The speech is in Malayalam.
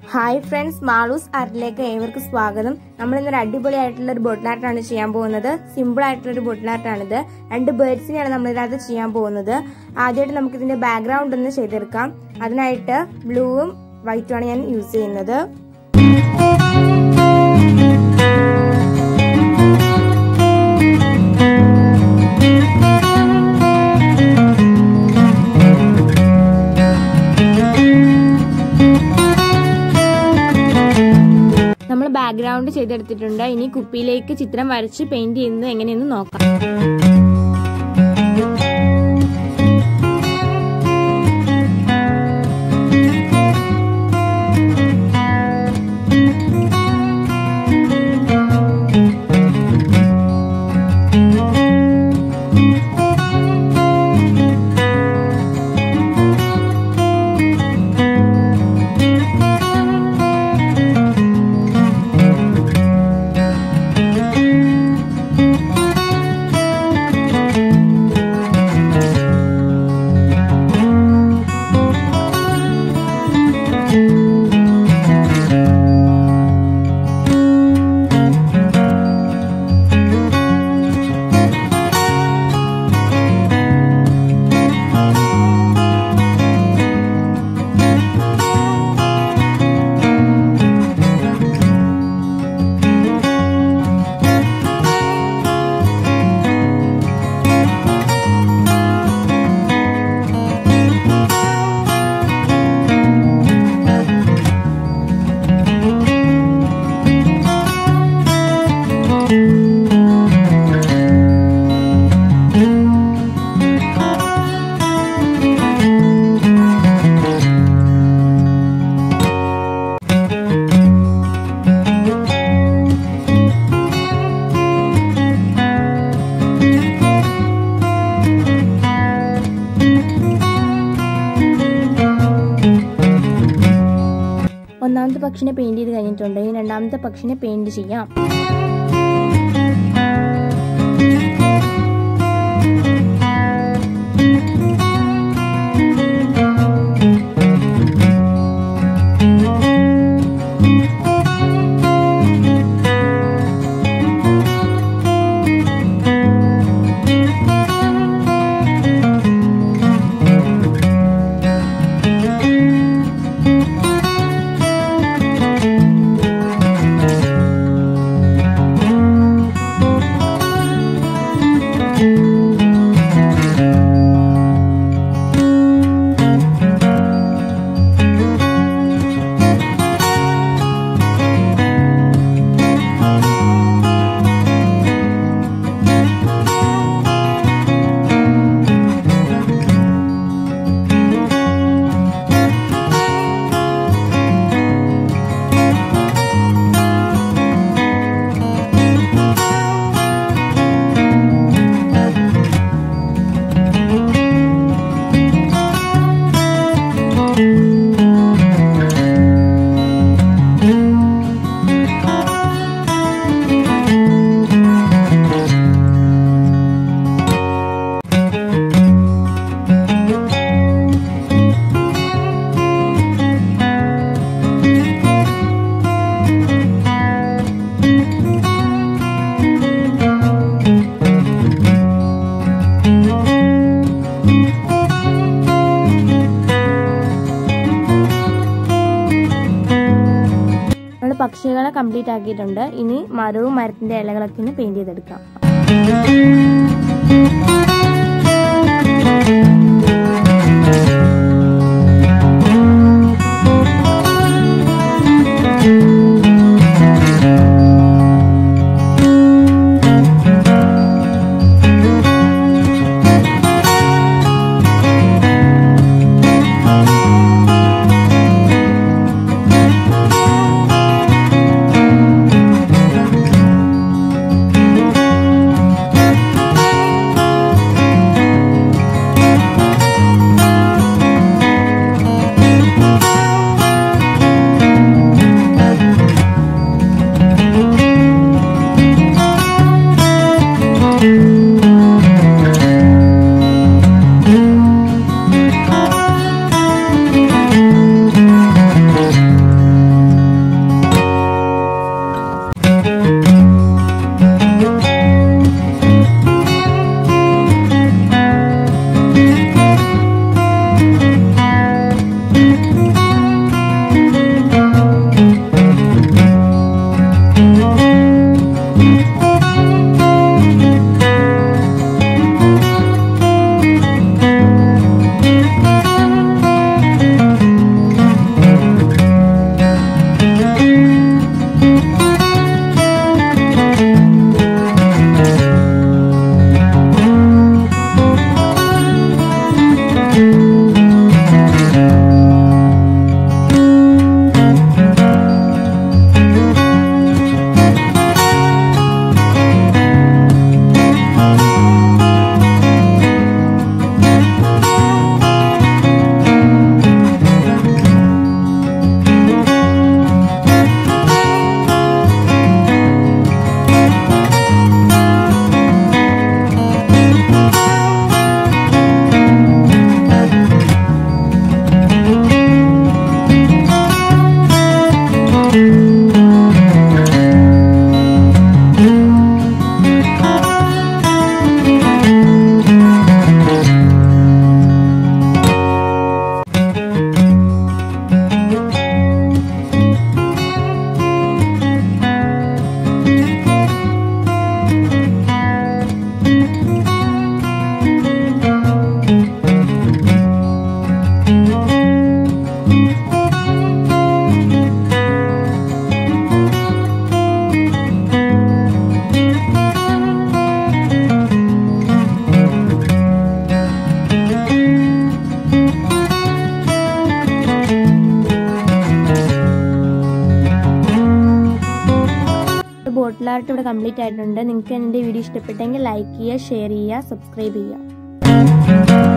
ഹായ് ഫ്രണ്ട്സ് മാളൂസ് ആർട്ടിലേക്ക് ഏവർക്കും സ്വാഗതം നമ്മൾ ഇന്നൊരു അടിപൊളിയായിട്ടുള്ള ഒരു ബോട്ടിൽ ആർട്ടാണ് ചെയ്യാൻ പോകുന്നത് സിമ്പിൾ ആയിട്ടുള്ള ഒരു ബോട്ടിൽ ആർട്ടാണിത് രണ്ട് ബേർഡ്സിനെയാണ് നമ്മൾ ഇതിനകത്ത് ചെയ്യാൻ പോകുന്നത് ആദ്യമായിട്ട് നമുക്ക് ഇതിന്റെ ബാക്ക്ഗ്രൗണ്ട് ഒന്ന് ചെയ്തെടുക്കാം അതിനായിട്ട് ബ്ലൂവും വൈറ്റുമാണ് ഞാൻ യൂസ് ചെയ്യുന്നത് നമ്മൾ ബാക്ക്ഗ്രൗണ്ട് ചെയ്തെടുത്തിട്ടുണ്ട് ഇനി കുപ്പിയിലേക്ക് ചിത്രം വരച്ച് പെയിന്റ് ചെയ്യുന്നത് എങ്ങനെയെന്ന് നോക്കാം ഒന്നാമത്തെ പക്ഷിനെ പെയിന്റ് ചെയ്ത് കഴിഞ്ഞിട്ടുണ്ട് ഇനി രണ്ടാമത്തെ പക്ഷിനെ പെയിന്റ് ചെയ്യാം നമ്മൾ പക്ഷികളെ കംപ്ലീറ്റ് ആക്കിയിട്ടുണ്ട് ഇനി മരവും മരത്തിന്റെ ഇലകളൊക്കെ ഒന്ന് പെയിന്റ് ചെയ്തെടുക്കാം ബോട്ടിൽ ആർട്ട് ഇവിടെ കംപ്ലീറ്റ് ആയിട്ടുണ്ട് നിങ്ങൾക്ക് എൻ്റെ വീഡിയോ ഇഷ്ടപ്പെട്ടെങ്കിൽ ലൈക്ക് ചെയ്യുക ഷെയർ ചെയ്യുക സബ്സ്ക്രൈബ് ചെയ്യുക